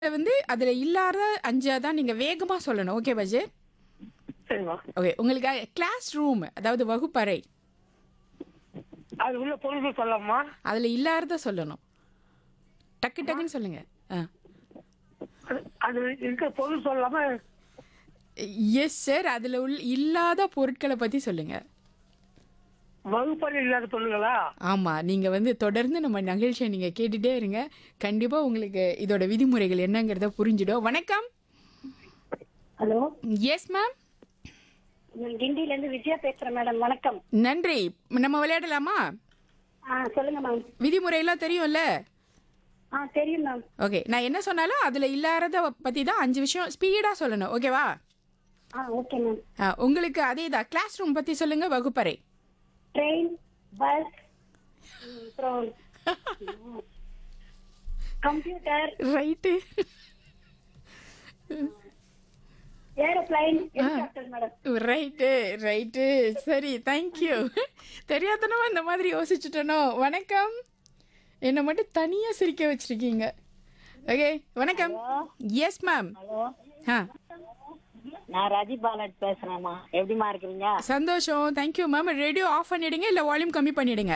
வந்து அதுல இல்லாத அஞ்சா தான் நீங்க வேகமா சொல்லணும் ஓகே பஜே சரிம்மா ஓகே உங்களுக்கு கிளாஸ் ரூம் அதாவது வகுப்பறை அது உள்ள பொருள்கள் சொல்லலாமா அதுல இல்லாத சொல்லணும் டக்கு டக்குன்னு சொல்லுங்க ஆ அது அது இருக்கிற பொருள் சொல்லாம எஸ் சார் அதுல உள்ள இல்லாத பொருட்களை பத்தி சொல்லுங்க வகுப்பறை இல்லாத பொருள்களா ஆமா நீங்க வந்து தொடர்ந்து நம்ம நிகழ்ச்சியை நீங்க கேட்டுட்டே இருங்க கண்டிப்பா உங்களுக்கு இதோட விதிமுறைகள் என்னங்கிறத புரிஞ்சிடும் வணக்கம் ஹலோ எஸ் மேம் நான் கிண்டில இருந்து விஜயா பேசுறேன் மேடம் வணக்கம் நன்றி நம்ம விளையாடலாமா ஆ சொல்லுங்க மேம் விதிமுறையெல்லாம் தெரியும்ல ஆ தெரியும் மேம் ஓகே நான் என்ன சொன்னாலும் அதுல இல்லாத பத்தி தான் அஞ்சு விஷயம் ஸ்பீடா சொல்லணும் ஓகேவா ஆ ஓகே மேம் ஆ, உங்களுக்கு அதே தான் கிளாஸ் ரூம் பத்தி சொல்லுங்க வகுப்பறை ட்ரெயின் பஸ் அப்புறம் computer right aeroplane helicopter madam right right சரி தேங்க்யூ தெரியாதனமா இந்த மாதிரி யோசிச்சுட்டனோ வணக்கம் என்னை மட்டும் தனியாக சிரிக்க வச்சிருக்கீங்க ஓகே வணக்கம் எஸ் மேம் ஹலோ ஆ நான் ரஜி பாலட் பேசுறேம்மா எப்படிமா இருக்கிறீங்க சந்தோஷம் தேங்க்யூ மேம் ரேடியோ ஆஃப் பண்ணிடுங்க இல்லை வால்யூம் கம்மி பண்ணிடுங்க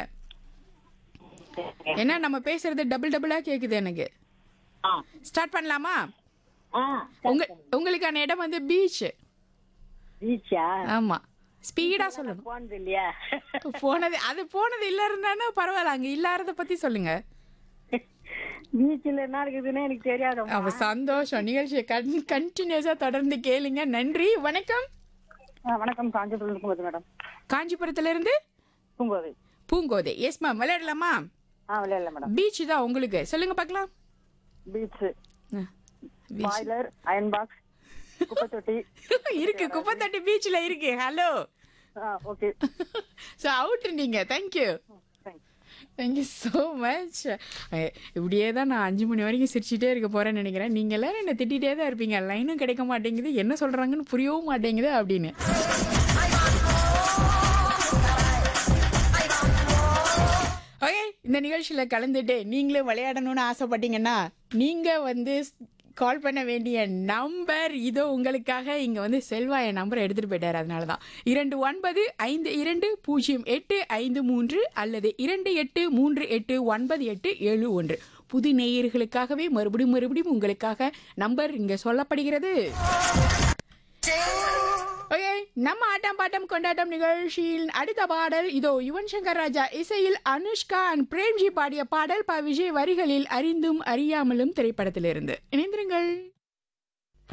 ஏன்னா நம்ம பேசுறது டபுள் டபுளாக கேட்குது எனக்கு ஆ ஸ்டார்ட் பண்ணலாமா ஆ உங்க உங்களுக்கான இடம் வந்து பீச் பீச்சா ஆமா ஸ்பீடா சொல்லணும் போனது இல்லையா போனது அது போனது இல்ல இருந்தானா பரவாயில்ல அங்க இல்லாதத பத்தி சொல்லுங்க பீச்சில் என்ன இருக்குதுன்னு எனக்கு தெரியாதம்மா அவ சந்தோஷம் நிகழ்ச்சியை கன் கண்டினியூஸா தொடர்ந்து கேளுங்க நன்றி வணக்கம் வணக்கம் காஞ்சிபுரம் பூங்கோதை மேடம் காஞ்சிபுரத்துல இருந்து பூங்கோதை பூங்கோதை எஸ் மேம் விளையாடலாமா ஆ விளையாடல மேடம் பீச் தான் உங்களுக்கு சொல்லுங்க பார்க்கலாம் பீச்சு ஆ, beach. பாய்லர் அயன் பாக்ஸ் குப்பை தொட்டி இருக்கு குப்பத்தட்டி பீச்ல இருக்கு ஹலோ ஆ ஓகே ஸோ அவுட் நீங்க thank you thanks thank you so much இப்படியே தான் நான் அஞ்சு மணி வரைக்கும் சிரிச்சிட்டே இருக்க போகிறேன்னு நினைக்கிறேன் நீங்கள் எல்லாரும் என்னை திட்டிகிட்டே தான் இருப்பீங்க லைனும் கிடைக்க மாட்டேங்குது என்ன சொல்கிறாங்கன்னு புரியவும் மாட்டேங்குது அப்படின்னு ஓகே இந்த நிகழ்ச்சியில் கலந்துட்டு நீங்களும் விளையாடணும்னு ஆசைப்பட்டீங்கன்னா நீங்கள் வந்து கால் பண்ண வேண்டிய நம்பர் இதோ உங்களுக்காக இங்கே வந்து செல்வா என் நம்பரை எடுத்துகிட்டு போயிட்டார் அதனால தான் இரண்டு ஒன்பது ஐந்து இரண்டு பூஜ்ஜியம் எட்டு ஐந்து மூன்று அல்லது இரண்டு எட்டு மூன்று எட்டு ஒன்பது எட்டு ஏழு ஒன்று புது நேயர்களுக்காகவே மறுபடியும் மறுபடியும் உங்களுக்காக நம்பர் இங்கே சொல்லப்படுகிறது ஓகே நம்ம ஆட்டம் பாட்டம் கொண்டாட்டம் நிகழ்ச்சியில் அடுத்த பாடல் இதோ யுவன் சங்கர் ராஜா இசையில் அனுஷ்கா அண்ட் பிரேம்ஜி பாடிய பாடல் ப விஜய் வரிகளில் அறிந்தும் அறியாமலும் திரைப்படத்திலிருந்து இணைந்திருங்கள்